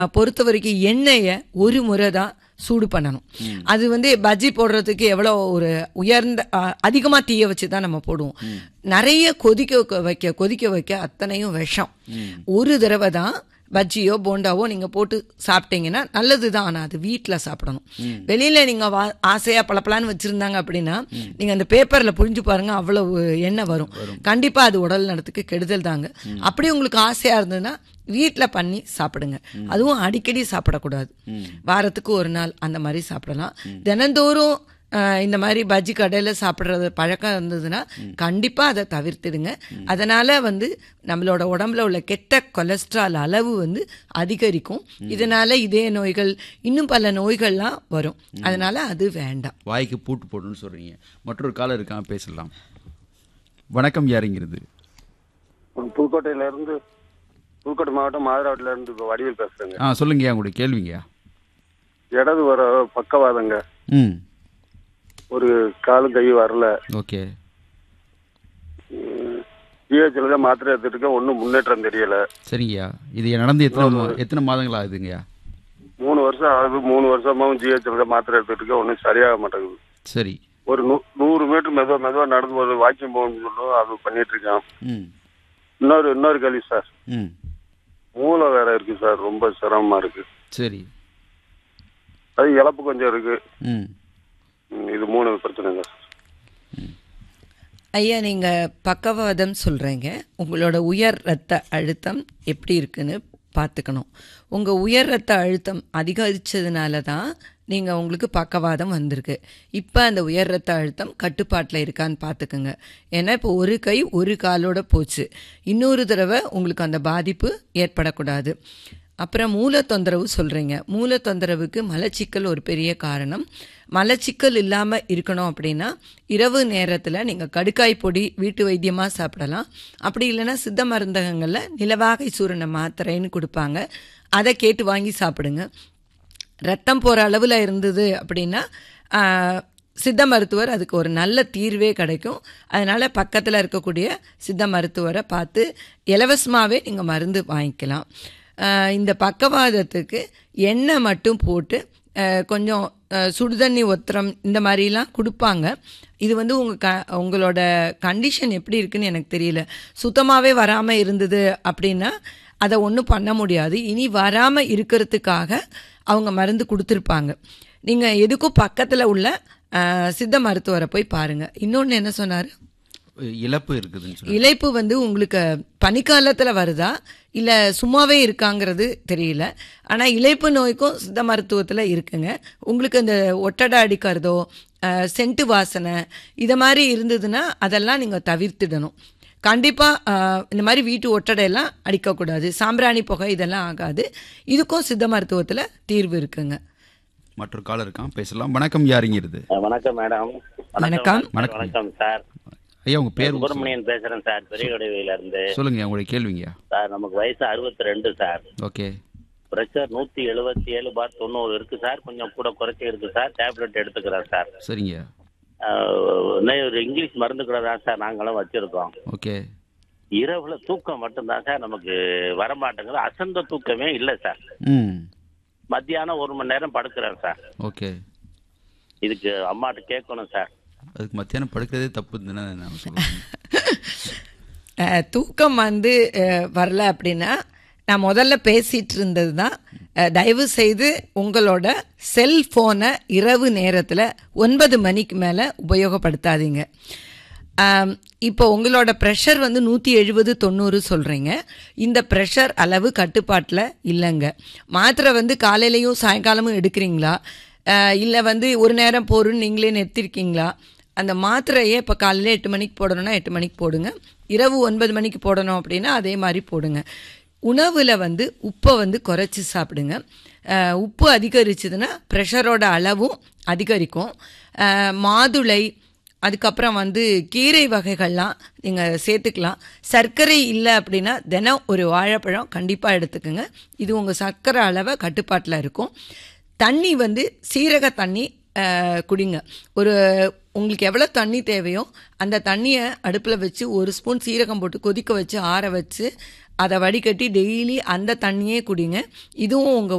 பொறுத்த வரைக்கும் எண்ணெயை ஒரு முறை தான் சூடு பண்ணணும் அது வந்து பஜ்ஜி போடுறதுக்கு எவ்வளோ ஒரு உயர்ந்த அதிகமாக தீய வச்சு தான் நம்ம போடுவோம் நிறைய கொதிக்க வைக்க- வைக்க கொதிக்க வைக்க அத்தனையும் விஷம் ஒரு தடவை தான் பஜ்ஜியோ போண்டாவோ நீங்க போட்டு சாப்பிட்டீங்கன்னா நல்லது தான் ஆனால் அது வீட்டில் சாப்பிடணும் வெளியில நீங்க வா- ஆசையா பளபளன்னு வச்சிருந்தாங்க அப்படின்னா நீங்க அந்த பேப்பர்ல புரிஞ்சு பாருங்க அவ்வளவு எண்ணெய் வரும் கண்டிப்பா அது உடல் நலத்துக்கு கெடுதல் தாங்க அப்படி உங்களுக்கு ஆசையா இருந்ததுன்னா வீட்டில் பண்ணி சாப்பிடுங்க அதுவும் அடிக்கடி சாப்பிடக்கூடாது வாரத்துக்கு ஒரு நாள் அந்த மாதிரி சாப்பிடலாம் தினந்தோறும் ஆஹ், இந்த மாதிரி பஜ்ஜி கடையில் சாப்பிட்றது பழக்கம் இருந்ததுன்னா கண்டிப்பாக அதை தவிர்த்திடுங்க அதனால வந்து நம்மளோட உடம்புல உள்ள கெட்ட கொலஸ்ட்ரால் அளவு வந்து அதிகரிக்கும் இதனால இதய நோய்கள் இன்னும் பல நோய்கள்லாம் வரும் அதனால அது வேண்டாம் வாய்க்கு பூட்டு போடணும்னு சொல்றீங்க மற்றொரு காலர் இருக்கான் பேசலாம் வணக்கம் யாருங்கிறது புதுக்கோட்டையில இருந்து புதுக்கோட்டை மாவட்டம் மாதராவட்டில இருந்து இப்ப வடிவேல் பேசுறேங்க ஆ சொல்லுங்கய்யா உங்களுடைய கேள்விங்கய்யா இடது வர பக்கவாதங்க ம் ஒரு காலும் கை வரல ஓகே ஜிஹெச்ல தான் மாத்திரை எடுத்துட்டு இருக்கேன் ஒன்றும் முன்னேற்றம் தெரியல சரிங்கய்யா இது நடந்து எத்தனை மா- எத்தனை மாதங்கள் ஆகுதுங்கய்யா மூணு வருஷம் ஆகுது மூணு வருஷமாவும் ஜிஹெச்ல தான் மாத்திரை எடுத்துட்டு இருக்கேன் ஒன்றும் சரியாக மாட்டேங்குது சரி ஒரு நூ நூறு மீட்டர் மெதுவா மெதுவா நடந்து போகுது வாக்கிங் போகணும்னு சொல்லும் அது பண்ணிட்டு இருக்கேன் ம் இன்னொரு இன்னொரு கேள்வி சார் ம் மூளை வேற இருக்கு சார் ரொம்ப சிரமமா இருக்கு சரி அது இழப்பு கொஞ்சம் இருக்கு ம் ம், இது மூணு பிரச்சனைங்க சார் ஐயா நீங்க பக்கவாதம் சொல்றீங்க உங்களோட உயர் ரத்த அழுத்தம் எப்படி இருக்குன்னு பார்த்துக்கணும் உங்க உயர் ரத்த அழுத்தம் அதிகரிச்சதுனால தான் நீங்க உங்களுக்கு பக்கவாதம் வந்திருக்கு இப்போ அந்த உயர் ரத்த அழுத்தம் கட்டுப்பாட்டில் இருக்கான்னு பார்த்துக்குங்க ஏன்னா இப்போ ஒரு கை ஒரு காலோட போச்சு இன்னொரு தடவை உங்களுக்கு அந்த பாதிப்பு ஏற்படக்கூடாது அப்புறம் மூல தொந்தரவு சொல்கிறீங்க மூல தொந்தரவுக்கு மலச்சிக்கல் ஒரு பெரிய காரணம் மலச்சிக்கல் இல்லாமல் இருக்கணும் அப்படின்னா இரவு நேரத்தில் நீங்கள் கடுக்காய் பொடி வீட்டு வைத்தியமாக சாப்பிடலாம் அப்படி இல்லைன்னா சித்த மருந்தகங்களில் நிலவாகை சூரண மாத்திரைன்னு கொடுப்பாங்க அதை கேட்டு வாங்கி சாப்பிடுங்க ரத்தம் போகிற அளவில் இருந்தது அப்படின்னா ஆஹ், சித்த மருத்துவர் அதுக்கு ஒரு நல்ல தீர்வே கிடைக்கும் அதனால் பக்கத்தில் இருக்கக்கூடிய சித்த மருத்துவரை பார்த்து இலவசமாகவே நீங்கள் மருந்து வாங்கிக்கலாம் ஆஹ், இந்த பக்கவாதத்துக்கு எண்ணெய் மட்டும் போட்டு ஆஹ், கொஞ்சம் ஆஹ், சுடுதண்ணி ஒத்திரம் இந்த மாதிரிலாம் கொடுப்பாங்க இது வந்து உங்கள் க உங்களோட கண்டிஷன் எப்படி இருக்குன்னு எனக்கு தெரியல சுத்தமாகவே வராமல் இருந்தது அப்படின்னா அதை ஒன்றும் பண்ண முடியாது இனி வராமல் இருக்கிறதுக்காக அவங்க மருந்து கொடுத்துருப்பாங்க நீங்கள் எதுக்கும் பக்கத்தில் உள்ள ஆஹ், சித்த மருத்துவரை போய் பாருங்கள் இன்னொன்று என்ன சொன்னார் இழப்பு இருக்குதுன்னு சொல்லி இழைப்பு வந்து உங்களுக்கு பனிக்காலத்தில் வருதா இல்லை சும்மாவே இருக்காங்கிறது தெரியல ஆனால் இழைப்பு நோய்க்கும் சித்த மருத்துவத்தில் இருக்குங்க உங்களுக்கு இந்த ஒட்டடை அடிக்கிறதோ அஹ், சென்ட்டு வாசனை இதை மாதிரி இருந்ததுன்னா அதெல்லாம் நீங்கள் தவிர்த்திடணும் கண்டிப்பாக இந்த மாதிரி வீட்டு ஒட்டடையெல்லாம் அடிக்கக்கூடாது சாம்பிராணி புகை இதெல்லாம் ஆகாது இதுக்கும் சித்த மருத்துவத்தில் தீர்வு இருக்குங்க மற்றொரு காலர் இருக்கான் பேசலாம் வணக்கம் யாருங்கிறது அஹ் வணக்கம் மேடம் வணக்கம். வணக்கம். வணக்கம் சார் ஐயா உங்க பேர் சுப்பிரமணியன் பேசுறேன் சார் பெரியகொடையில இருந்து சொல்லுங்க உங்களுடைய கேள்விங்கய்யா சார் நமக்கு வயசு அறுபத்தி ரெண்டு சார் ஓகே பிரஷர் நூத்தி எழுபத்தி ஏழு பார் தொண்ணூறு இருக்கு சார் கொஞ்சம் கூட குறைச்சி இருக்கு சார் டேப்லெட் எடுத்துக்கிறேன் சார் சரிங்கய்யா அஹ் இன்னும் ஒரு இங்கிலீஷ் மருந்து கூட தான் சார் நாங்களும் வச்சிருக்கோம் ஓகே இரவுல தூக்கம் மட்டும்தான் சார் நமக்கு வரமாட்டேங்குது அசந்த தூக்கமே இல்லை சார் ம் மத்தியானம் ஒரு மணி நேரம் படுக்கிறேன் சார் ஓகே இதுக்கு அம்மாட்ட கேட்கணும் சார் அதுக்கு மத்தியானம் படுக்கிறதே தப்பு தானே நான் சொல்லுவேன் அஹ், தூக்கம் வந்து அஹ், வரல அப்படின்னா நான் முதல்ல பேசிட்டு இருந்தது தான் அஹ், தயவு செய்து உங்களோட செல்ஃபோனை இரவு நேரத்தில் ஒன்பது மணிக்கு மேலே உபயோகப்படுத்தாதீங்க ஆம், இப்போ உங்களோட ப்ரெஷர் வந்து நூற்றி எழுபது தொண்ணூறு சொல்கிறீங்க இந்த ப்ரெஷர் அளவு கட்டுப்பாட்டில் இல்லைங்க மாத்திரை வந்து காலையிலையும் சாயங்காலமும் எடுக்கிறீங்களா இல்லை வந்து ஒரு நேரம் போருன்னு நீங்களே நிறுத்திருக்கீங்களா அந்த மாத்திரையே இப்போ காலையில் எட்டு மணிக்கு போடணும்னா எட்டு மணிக்கு போடுங்க இரவு ஒன்பது மணிக்கு போடணும் அப்படின்னா அதே மாதிரி போடுங்க உணவில் வந்து உப்பை வந்து குறைச்சி சாப்பிடுங்க அஹ், உப்பு அதிகரிச்சதுன்னா ப்ரெஷரோட அளவும் அதிகரிக்கும் அஹ், மாதுளை அதுக்கப்புறம் வந்து கீரை வகைகள்லாம் நீங்கள் சேர்த்துக்கலாம் சர்க்கரை இல்லை அப்படின்னா தினம் ஒரு வாழைப்பழம் கண்டிப்பாக எடுத்துக்கோங்க இது உங்கள் சர்க்கரை அளவை கட்டுப்பாட்டில் இருக்கும் தண்ணி வந்து சீரக தண்ணி அஹ், குடிங்க ஒரு உங்களுக்கு எவ்வளோ தண்ணி தேவையோ அந்த தண்ணியை அடுப்பில் வச்சு ஒரு ஸ்பூன் சீரகம் போட்டு கொதிக்க வச்சு ஆற வச்சு அதை வடிகட்டி டெய்லி அந்த தண்ணியே குடிங்க இதுவும் உங்கள்